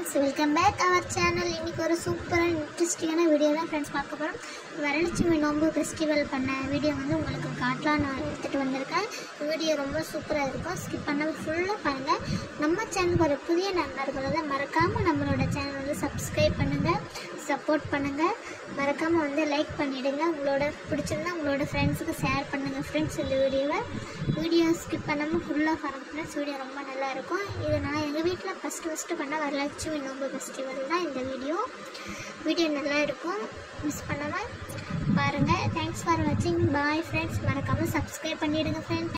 friends welcome back அவர் channel இன்னைக்கு ஒரு சூப்பராக இன்ட்ரெஸ்டிங்கான வீடியோ தான் ஃப்ரெண்ட்ஸ் பார்க்க போகிறோம் வரலட்சுமி நோன்பு ஃபெஸ்டிவல் பண்ண வீடியோ வந்து உங்களுக்கு காட்டலாம் நான் எடுத்துகிட்டு வந்திருக்கேன் வீடியோ ரொம்ப சூப்பராக இருக்கும் ஸ்கிப் பண்ணாமல் ஃபுல்லாக பாருங்கள் நம்ம சேனலுக்கு ஒரு புதிய நண்பர்கள் தான் மறக்காமல் நம்மளோட சேனல் வந்து சப்ஸ்கிரைப் பண்ணுங்கள் சப்போர்ட் பண்ணுங்கள் மறக்காமல் வந்து லைக் பண்ணிவிடுங்க உங்களோட பிடிச்சிருந்தா உங்களோட ஃப்ரெண்ட்ஸுக்கு ஷேர் பண்ணுங்கள் ஃப்ரெண்ட்ஸ் இந்த வீடியோவை வீடியோ ஸ்கிப் பண்ணாமல் ஃபுல்லாக பாருங்கள் ஃப்ரெண்ட்ஸ் வீடியோ ரொம்ப நல்லா இருக்கும் இது நான் எங்கள் வீட்டில் ஃபஸ்ட்டு ஃபஸ்ட்டு பண்ண வரலட்சுமி நோம்பு ஃபெஸ்டிவல் தான் இந்த வீடியோ வீடியோ நல்லா இருக்கும் மிஸ் பண்ணாமல் பாருங்கள் தேங்க்ஸ் ஃபார் வாட்சிங் பாய் ஃப்ரெண்ட்ஸ் மறக்காமல் சப்ஸ்கிரைப் பண்ணிவிடுங்க ஃப்ரெண்ட்ஸ்